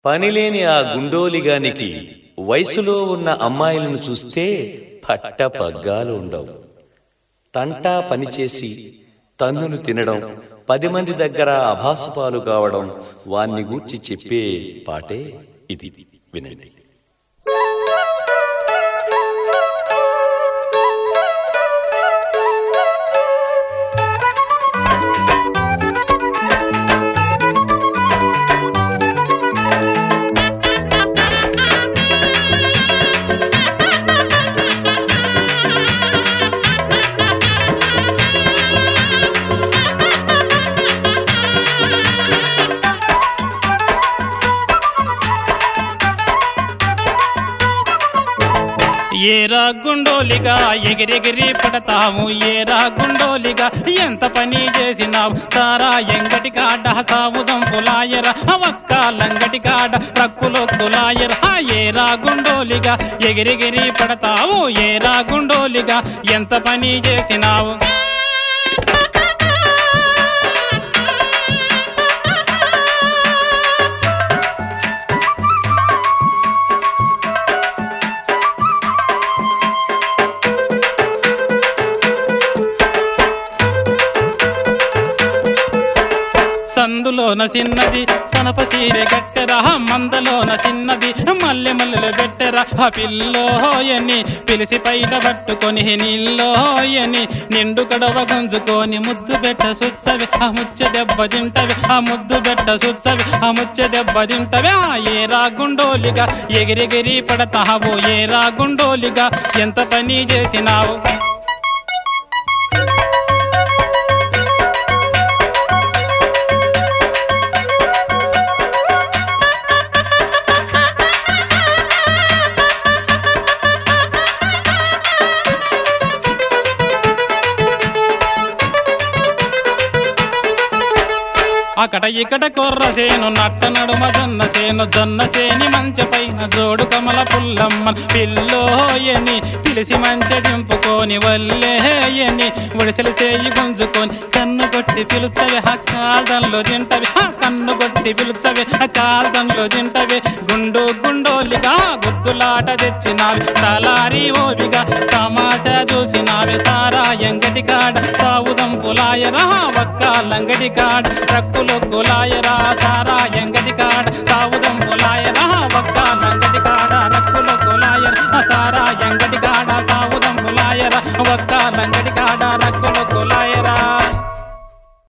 పనిలేని ఆ గుండోలిగానికి వయసులో ఉన్న అమ్మాయిలను చూస్తే పట్ట పగ్గాలు ఉండవు తంటా పనిచేసి తన్నులు తినడం పది మంది దగ్గర అభాసుపాలు కావడం వాన్ని గూర్చి చెప్పే పాటే ఇది వినండి ఏరా గుండోలిగా ఎగిరెగిరి పడతాము ఏరా గుండోలిగా ఎంత పని చేసినావు సారా ఎంగటి కాడ సావుదం పులాయర ఒక్క లంగటి కాడ రక్కులొక్కులాయర ఏరా గుండోలిగా ఎగిరెగిరి పడతావు ఏరా గుండోలిగా ఎంత పని చేసినావు సందులోన చిన్నది సనప చీర గట్టెరా మందలోన చిన్నది మల్లె మల్లెలు పెట్టెరా ఆ పిల్లోయని పిలిసి పైట పట్టుకొని నీళ్ళోయని నిండు కడవ గుంజుకొని ముద్దు పెట్ట సుచ్చవి ఆ ముచ్చ దెబ్బ తింటవి ఆ ముద్దు పెట్ట సుచ్చవి ఆ ముచ్చ దెబ్బ తింటవి ఆ ఏరా గుండోలిగా ఎగిరెగిరి పడతావు ఏరా గుండోలిగా ఎంత పని చేసినావు అకట ఇకట కొర్ర సేను నట్ట నడుమ జొన్న సేను జొన్న సేని మంచె పైన జోడు కమల పుల్లమ్మ పిల్లోయని పిలిసి మంచె దింపుకొని వల్లేయని ఒడిసెలు సేయి గుంజుకొని కన్ను కొట్టి పిలుచవి ఆ కాల్దంలో తింటవి ఆ కన్ను కొట్టి పిలుచవి ఆ కాల్దంలో తింటవి గుండు గుండోలిగా గుద్దులాట తెచ్చినావి తలారి ఓవిగా తమాషా చూసినావి సారా ఎంగటి కాడ సావుదం పులాయరా ఒక్క లంగటి కాడ రక్కులు కులాయరా సారా ఎంగటి కాడ సావుదం పులాయరా ఒక్క లంగటి కాడ రక్కులు కులాయరా సారా ఎంగటి కాడ సావుదం పులాయరా ఒక్క లంగటి కాడ రక్కు